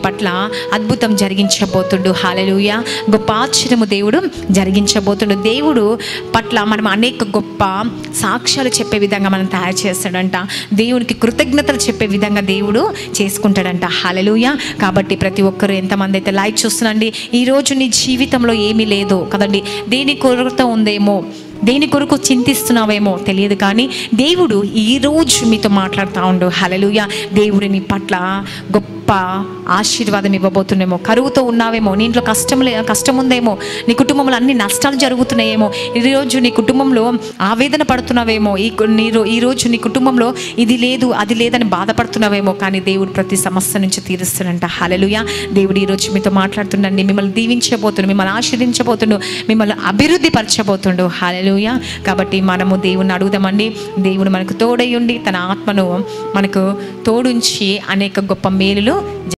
పట్ల అద్భుతం జరిగించబోతుండు హాలెలుయ గొప్ప ఆశ్చర్యము దేవుడు జరిగించబోతుండు దేవుడు పట్ల మనం అనేక గొప్ప సాక్ష్యాలు చెప్పే విధంగా మనం తయారు చేస్తాడంట దేవునికి కృతజ్ఞతలు చెప్పే విధంగా దేవుడు చేసుకుంటాడంట హాలెలుయ కాబట్టి ప్రతి ఒక్కరు ఎంతమంది అయితే లైవ్ చూస్తున్నాండి ఈరోజు నీ జీవితంలో ఏమీ లేదు కదండి దేని కొరత ఉందేమో దేని కొరకు చింతిస్తున్నావేమో తెలియదు కానీ దేవుడు ఈరోజు మీతో మాట్లాడుతూ ఉండు హలలుయ దేవుడు నీ పట్ల గొప్ప ఆశీర్వాదం ఇవ్వబోతుందేమో కరువుతో ఉన్నావేమో నీ ఇంట్లో కష్టం లే కష్టం ఉందేమో నీ కుటుంబంలో అన్ని నష్టాలు జరుగుతున్నాయేమో ఈరోజు నీ కుటుంబంలో ఆవేదన పడుతున్నావేమో ఈ కు- నీ రో- ఈరోజు నీ కుటుంబంలో ఇది లేదు అది లేదని బాధపడుతున్నావేమో కానీ దేవుడు ప్రతి సమస్య నుంచి తీరుస్తున్నంట హలలుయ దేవుడు ఈరోజు మీతో మాట్లాడుతుండండి మిమ్మల్ని దీవించబోతుండు మిమ్మల్ని ఆశీర్దించబోతుండు మిమ్మల్ని అభివృద్ధి పరచబోతుండు హలలుయ కాబట్టి మనము దేవుని అడుగుదామండి దేవుడు మనకు తోడై ఉండి తన ఆత్మను మనకు తోడుంచి అనేక గొప్ప మేలులు